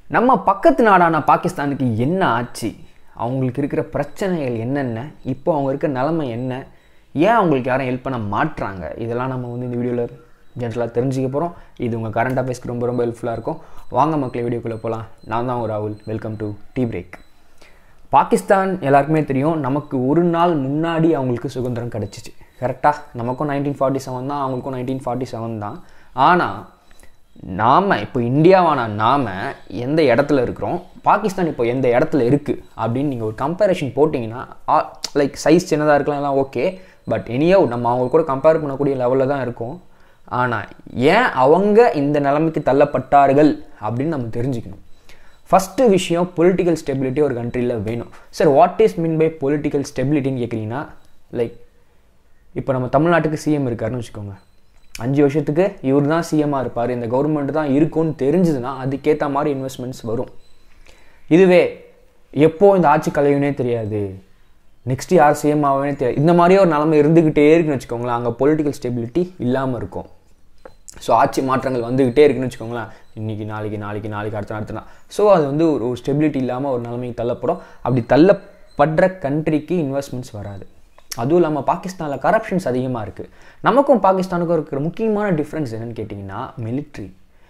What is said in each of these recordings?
நம்ம பக்கத்து நாடான பாகிஸ்தானுக்கு என்ன ஆச்சு அவங்களுக்கு இருக்கிற பிரச்சனைகள் என்னென்ன இப்போ அவங்க இருக்க நிலைமை என்ன ஏன் அவங்களுக்கு யாரும் ஹெல்ப் பண்ண மாட்றாங்க இதெல்லாம் நம்ம வந்து இந்த வீடியோவில் ஜென்ரலாக தெரிஞ்சுக்க போகிறோம் இது உங்கள் கரண்ட் அஃபேர்ஸ்க்கு ரொம்ப ரொம்ப ஹெல்ப்ஃபுல்லாக இருக்கும் வாங்க மக்களே வீடியோக்குள்ளே போகலாம் நான் தான் ராகுல் welcome to tea break Pakistan எல்லாருக்குமே தெரியும் நமக்கு ஒரு நாள் முன்னாடி அவங்களுக்கு சுதந்திரம் கிடச்சிச்சு கரெக்டாக நமக்கும் நைன்டீன் ஃபார்ட்டி செவன் தான் அவங்களுக்கும் நைன்டீன் ஃபார்ட்டி செவன் தான் ஆனால் நாம் இப்போ இந்தியாவான நாம் எந்த இடத்துல இருக்கிறோம் பாகிஸ்தான் இப்போ எந்த இடத்துல இருக்குது அப்படின்னு நீங்கள் ஒரு கம்பேரிஷன் போட்டிங்கன்னா லைக் சைஸ் சின்னதாக இருக்கலாம் எல்லாம் ஓகே பட் எனியோ நம்ம அவங்க கூட கம்பேர் பண்ணக்கூடிய லெவலில் தான் இருக்கும் ஆனால் ஏன் அவங்க இந்த நிலைமைக்கு தள்ளப்பட்டார்கள் அப்படின்னு நம்ம தெரிஞ்சுக்கணும் ஃபஸ்ட்டு விஷயம் பொலிட்டிக்கல் ஸ்டெபிலிட்டி ஒரு கண்ட்ரியில் வேணும் sir what is mean by political ஸ்டெபிலிட்டின்னு கேட்குறீங்கன்னா லைக் இப்போ நம்ம தமிழ்நாட்டுக்கு சிஎம் இருக்காருன்னு வச்சுக்கோங்க அஞ்சு வருஷத்துக்கு இவர் தான் சிஎம்மாக இருப்பார் இந்த கவர்மெண்ட் தான் இருக்கும்னு தெரிஞ்சதுன்னா அதுக்கேற்ற மாதிரி இன்வெஸ்ட்மெண்ட்ஸ் வரும் இதுவே எப்போ இந்த ஆட்சி கலையுனே தெரியாது நெக்ஸ்ட் யார் சிஎம் ஆகவே தெரியாது இந்த மாதிரியே ஒரு நிலைமை இருந்துக்கிட்டே இருக்குன்னு வச்சுக்கோங்களேன் அங்கே பொலிட்டிக்கல் ஸ்டெபிலிட்டி இல்லாமல் இருக்கும் ஸோ ஆட்சி மாற்றங்கள் வந்துக்கிட்டே இருக்குன்னு வச்சுக்கோங்களேன் இன்றைக்கி நாளைக்கு நாளைக்கு நாளைக்கு அடுத்த அடுத்த நாள் ஸோ அது வந்து ஒரு ஒரு ஸ்டெபிலிட்டி இல்லாமல் ஒரு நிலைமைக்கு தள்ளப்படும் அப்படி தள்ளப்படுற கண்ட்ரிக்கு இன்வெஸ்ட்மெண்ட்ஸ் வராது அதுவும் இல்லாமல் பாகிஸ்தானில் கரப்ஷன்ஸ் அதிகமாக இருக்குது நமக்கும் பாகிஸ்தானுக்கும் இருக்கிற முக்கியமான டிஃப்ரென்ஸ் என்னென்னு கேட்டிங்கன்னா மிலிட்ரி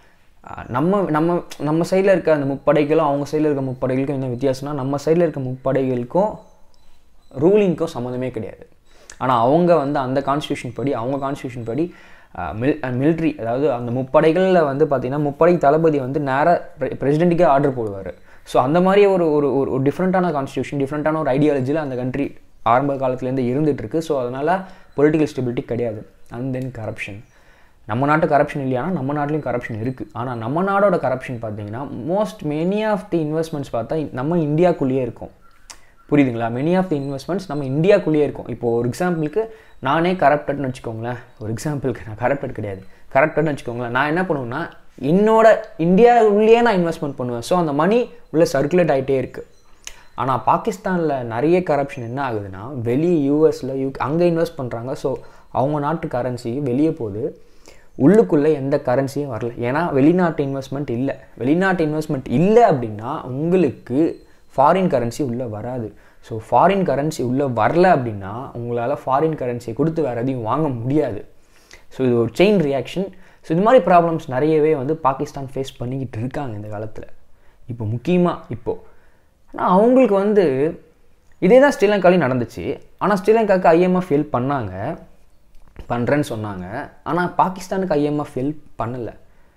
நம்ம நம்ம நம்ம சைடில் இருக்க அந்த முப்படைகளும் அவங்க சைடில் இருக்க முப்படைகளுக்கும் என்ன வித்தியாசம்னா நம்ம சைடில் இருக்க முப்படைகளுக்கும் ரூலிங்க்கும் சம்மந்தமே கிடையாது ஆனால் அவங்க வந்து அந்த கான்ஸ்டியூஷன் படி அவங்க கான்ஸ்டியூஷன் படி மில் மிலிட்ரி அதாவது அந்த முப்படைகளில் வந்து பார்த்திங்கன்னா முப்படை தளபதி வந்து நேராக பிரசிடென்ட்டுக்கே ஆர்டர் போடுவார் ஸோ அந்த மாதிரி ஒரு ஒரு ஒரு டிஃப்ரெண்ட்டான கான்ஸ்டியூஷன் டிஃப்ரெண்ட்டான ஒரு ஐடியாலஜியில் அந்த கண்ட்ரி ஆரம்ப காலத்துலேருந்து இருந்துகிட்ருக்கு ஸோ அதனால் பொலிட்டிக்கல் ஸ்டெபிலிட்டி கிடையாது அண்ட் தென் கரப்ஷன் நம்ம நாட்டு கரப்ஷன் இல்லையானா நம்ம நாட்டிலையும் கரப்ஷன் இருக்குது ஆனால் நம்ம நாடோட கரப்ஷன் பார்த்தீங்கன்னா most many of the investments பார்த்தா நம்ம இந்தியாக்குள்ளேயே இருக்கும் புரியுதுங்களா மெனி ஆஃப் தி இன்வெஸ்ட்மெண்ட்ஸ் நம்ம இந்தியாக்குள்ளேயே இருக்கும் இப்போது ஒரு எக்ஸாம்பிளுக்கு நானே கரப்டட்னு வச்சுக்கோங்களேன் ஒரு எக்ஸாம்பிளுக்கு நான் கரப்டட் கிடையாது கரப்டட்னு வச்சுக்கோங்களேன் நான் என்ன பண்ணுவேன்னா என்னோட இந்தியா உள்ளே நான் இன்வெஸ்ட்மெண்ட் பண்ணுவேன் ஸோ அந்த மணி உள்ளே சர்க்குலேட் ஆகிட்டே இருக்குது ஆனால் பாகிஸ்தானில் நிறைய கரப்ஷன் என்ன ஆகுதுன்னா வெளியே யூஎஸில் யூ அங்கே இன்வெஸ்ட் பண்ணுறாங்க ஸோ அவங்க நாட்டு கரன்சி வெளியே போகுது உள்ளுக்குள்ளே எந்த கரன்சியும் வரல ஏன்னா வெளிநாட்டு இன்வெஸ்ட்மெண்ட் இல்லை வெளிநாட்டு இன்வெஸ்ட்மெண்ட் இல்லை அப்படின்னா உங்களுக்கு ஃபாரின் கரன்சி உள்ளே வராது ஸோ ஃபாரின் கரன்சி உள்ளே வரல அப்படின்னா உங்களால் ஃபாரின் கரன்சியை கொடுத்து வேறு எதையும் வாங்க முடியாது ஸோ இது ஒரு செயின் ரியாக்ஷன் ஸோ இது மாதிரி ப்ராப்ளம்ஸ் நிறையவே வந்து பாகிஸ்தான் ஃபேஸ் பண்ணிக்கிட்டு இருக்காங்க இந்த காலத்தில் இப்போ முக்கியமாக இப்போது ஆனால் அவங்களுக்கு வந்து இதே தான் ஸ்ரீலங்காலையும் நடந்துச்சு ஆனால் ஸ்ரீலங்காவுக்கு ஐஎம்எஃப் ஹெல்ப் பண்ணாங்க பண்ணுறேன்னு சொன்னாங்க ஆனால் பாகிஸ்தானுக்கு ஐஎம்எஃப் ஹெல்ப் பண்ணலை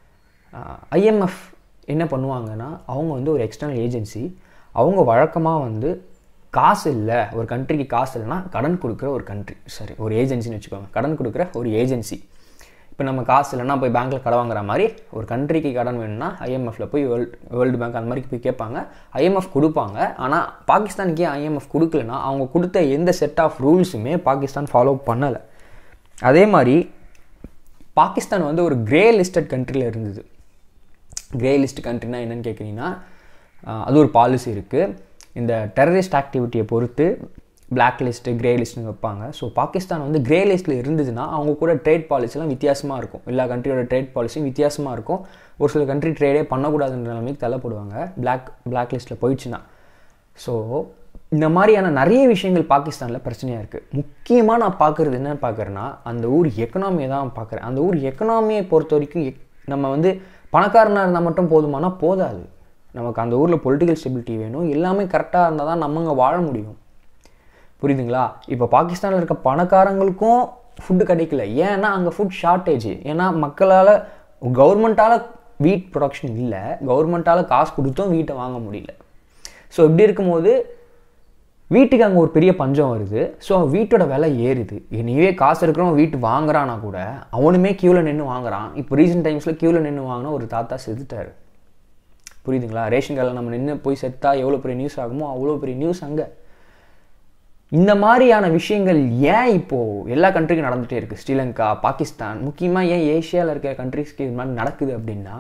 ஐஎம்எஃப் என்ன பண்ணுவாங்கன்னா அவங்க வந்து ஒரு எக்ஸ்டர்னல் ஏஜென்சி அவங்க வழக்கமாக வந்து காசு இல்லை ஒரு கண்ட்ரிக்கு காசு இல்லைன்னா கடன் கொடுக்குற ஒரு கண்ட்ரி சரி ஒரு ஏஜென்சின்னு வச்சுக்கோங்க கடன் கொடுக்குற ஒரு ஏஜென்சி இப்போ நம்ம காசு இல்லைன்னா போய் பேங்க்கில் கடன் வாங்குற மாதிரி ஒரு கண்ட்ரிக்கு கடன் வேணும்னா ஐஎம்எஃப்பில் போய் வேர்ல்டு வேர்ல்டு பேங்க் அந்த மாதிரி போய் கேட்பாங்க ஐஎம்எஃப் கொடுப்பாங்க ஆனால் பாகிஸ்தானுக்கு ஏன் ஐஎம்எஃப் கொடுக்கலனா அவங்க கொடுத்த எந்த செட் ஆஃப் ரூல்ஸுமே பாகிஸ்தான் ஃபாலோ பண்ணலை அதே மாதிரி பாகிஸ்தான் வந்து ஒரு கிரே லிஸ்டட் கண்ட்ரியில் இருந்தது கிரே லிஸ்ட் கண்ட்ரினா என்னென்னு கேட்குறீங்கன்னா அது ஒரு பாலிசி இருக்குது இந்த டெரரிஸ்ட் ஆக்டிவிட்டியை பொறுத்து பிளாக் லிஸ்ட்டு கிரே லிஸ்ட்னு வைப்பாங்க ஸோ பாகிஸ்தான் வந்து கிரே லிஸ்ட்டில் இருந்ததுன்னா அவங்க கூட ட்ரேட் பாலிசிலாம் வித்தியாசமாக இருக்கும் எல்லா கண்ட்ரியோட ட்ரேட் பாலிசியும் வித்தியாசமாக இருக்கும் ஒரு சில கண்ட்ரி ட்ரேடே பண்ணக்கூடாதுன்ற நிலைமைக்கு தள்ளப்படுவாங்க பிளாக் பிளாக் லிஸ்ட்டில் போயிடுச்சுன்னா ஸோ இந்த மாதிரியான நிறைய விஷயங்கள் பாகிஸ்தானில் பிரச்சனையாக இருக்குது முக்கியமாக நான் பார்க்குறது என்ன பார்க்குறேன்னா அந்த ஊர் எக்கனாமியை தான் பார்க்குறேன் அந்த ஊர் எக்கனாமியை பொறுத்த வரைக்கும் நம்ம வந்து பணக்காரனாக இருந்தால் மட்டும் போதுமானா போதாது நமக்கு அந்த ஊரில் பொலிட்டிக்கல் ஸ்டெபிலிட்டி வேணும் எல்லாமே கரெக்டாக இருந்தால் தான் நம்ம அங்கே வாழ முடியும் புரியுதுங்களா இப்போ பாகிஸ்தானில் இருக்க பணக்காரங்களுக்கும் ஃபுட்டு கிடைக்கல ஏன்னா அங்கே ஃபுட் ஷார்ட்டேஜ் ஏன்னா மக்களால் கவர்மெண்ட்டால் வீட் ப்ரொடக்ஷன் இல்லை கவர்மெண்ட்டால் காசு கொடுத்தும் வீட்டை வாங்க முடியல ஸோ இப்படி இருக்கும்போது வீட்டுக்கு அங்கே ஒரு பெரிய பஞ்சம் வருது ஸோ வீட்டோட விலை ஏறுது இனிவே காசு இருக்கிறவன் வீட்டு வாங்குறானா கூட அவனுமே க்யூவில் நின்று வாங்குறான் இப்போ ரீசெண்ட் டைம்ஸில் க்யூவில் நின்று வாங்கினா ஒரு தாத்தா செத்துட்டார் புரியுதுங்களா ரேஷன் கார்டில் நம்ம நின்று போய் செத்தா எவ்வளோ பெரிய நியூஸ் ஆகுமோ அவ்வளோ பெரிய நியூஸ் அங்கே இந்த மாதிரியான விஷயங்கள் ஏன் இப்போது எல்லா கண்ட்ரிக்கும் நடந்துகிட்டே இருக்குது ஸ்ரீலங்கா பாகிஸ்தான் முக்கியமாக ஏன் ஏஷியாவில் இருக்கிற கண்ட்ரிஸ்க்கு இது மாதிரி நடக்குது அப்படின்னா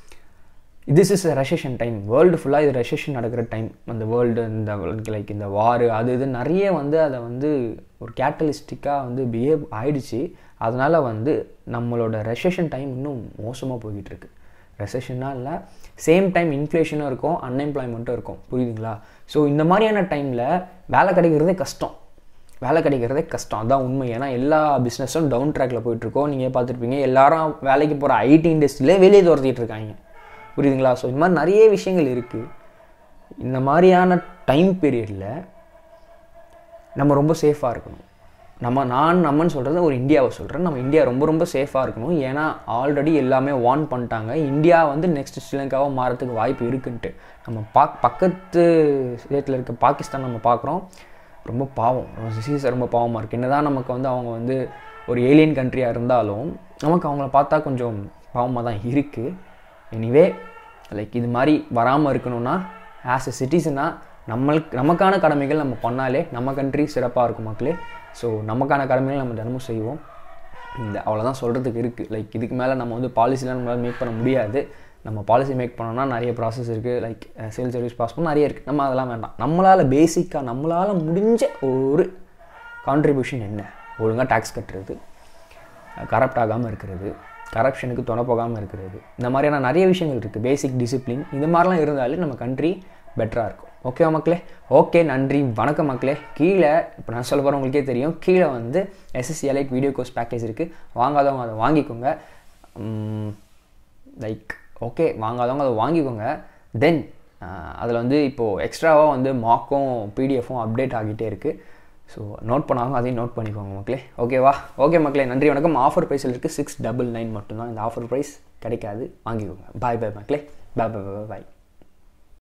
this is recession time world ஃபுல்லாக இது ரெசஷன் நடக்கிற டைம் அந்த வேர்ல்டு இந்த லைக் இந்த வார் அது இது நிறைய வந்து அதை வந்து ஒரு கேட்டலிஸ்டிக்காக வந்து பிஹேவ் ஆயிடுச்சு அதனால் வந்து நம்மளோட ரெசஷன் டைம் இன்னும் மோசமாக போய்கிட்டு இருக்கு ரெசஷனாக இல்லை சேம் டைம் இன்ஃப்ளேஷனும் இருக்கும் அன்எம்ப்ளாய்மெண்ட்டும் இருக்கும் புரியுதுங்களா ஸோ இந்த மாதிரியான டைமில் வேலை கிடைக்கிறதே கஷ்டம் வேலை கிடைக்கிறதே கஷ்டம் அதான் உண்மை ஏன்னா எல்லா பிஸ்னஸும் டவுன் ட்ராக்ல போயிட்டுருக்கோம் நீங்கள் பார்த்துருப்பீங்க எல்லாரும் வேலைக்கு போகிற ஐடி இண்டஸ்ட்ரியிலே வெளியே துரத்திட்டு இருக்காங்க புரியுதுங்களா ஸோ இந்த மாதிரி நிறைய விஷயங்கள் இருக்குது இந்த மாதிரியான டைம் பீரியடில் நம்ம ரொம்ப சேஃபாக இருக்கணும் நம்ம நான் நம்மன்னு சொல்கிறது ஒரு இந்தியாவை சொல்கிறேன் நம்ம இந்தியா ரொம்ப ரொம்ப சேஃபாக இருக்கணும் ஏன்னா ஆல்ரெடி எல்லாமே வார்ன் பண்ணிட்டாங்க இந்தியா வந்து நெக்ஸ்ட் ஸ்ரீலங்காவாக மாறதுக்கு வாய்ப்பு இருக்குன்ட்டு நம்ம பாக் பக்கத்து ஸ்டேட்டில் இருக்க பாகிஸ்தான் நம்ம பார்க்குறோம் ரொம்ப பாவம் சீசர் ரொம்ப பாவமாக இருக்குது என்னதான் நமக்கு வந்து அவங்க வந்து ஒரு ஏலியன் கண்ட்ரியாக இருந்தாலும் நமக்கு அவங்கள பார்த்தா கொஞ்சம் பாவமாக தான் இருக்குது எனிவே லைக் இது மாதிரி வராமல் இருக்கணும்னா ஆஸ் எ சிட்டிசனாக நம்மளுக்கு நமக்கான கடமைகள் நம்ம பண்ணாலே நம்ம கண்ட்ரி சிறப்பாக இருக்கும் மக்களே ஸோ நமக்கான கடமைகள் நம்ம தினமும் செய்வோம் இந்த அவ்வளோதான் சொல்கிறதுக்கு இருக்குது லைக் இதுக்கு மேலே நம்ம வந்து பாலிசிலாம் நம்மளால் மேக் பண்ண முடியாது நம்ம பாலிசி மேக் பண்ணோம்னா நிறைய ப்ராசஸ் இருக்குது லைக் சிவில் சர்வீஸ் பாஸ் பண்ண நிறைய இருக்குது நம்ம அதெல்லாம் வேண்டாம் நம்மளால் பேசிக்காக நம்மளால் முடிஞ்ச ஒரு கான்ட்ரிபியூஷன் என்ன ஒழுங்காக டேக்ஸ் கட்டுறது கரப்ட் ஆகாமல் இருக்கிறது கரப்ஷனுக்கு துணை போகாமல் இருக்கிறது இந்த மாதிரியான நிறைய விஷயங்கள் இருக்குது பேசிக் டிசிப்ளின் இந்த மாதிரிலாம் இருந்தாலே நம்ம கண்ட்ரி பெட்டராக இருக்கும் ஓகேவா மக்களே ஓகே நன்றி வணக்கம் மக்களே கீழே இப்போ நான் சொல்ல போகிறேன் உங்களுக்கே தெரியும் கீழே வந்து SSC elite video course package இருக்குது வாங்காதவங்க அதை வாங்கிக்கோங்க லைக் ஓகே வாங்காதவங்க அதை வாங்கிக்கோங்க தென் அதில் வந்து இப்போது எக்ஸ்ட்ராவாக வந்து மாக்கும் பிடிஎஃப்பும் அப்டேட் ஆகிட்டே இருக்குது ஸோ நோட் பண்ணாங்க அதையும் நோட் பண்ணிக்கோங்க மக்களே ஓகேவா ஓகே மக்களே நன்றி வணக்கம் ஆஃபர் ப்ரைஸில் இருக்குது சிக்ஸ் டபுள் நைன் மட்டும்தான் இந்த ஆஃபர் ப்ரைஸ் கிடைக்காது வாங்கிக்கோங்க பாய் பாய் மக்களே பாய் பாய் பாய் பாய்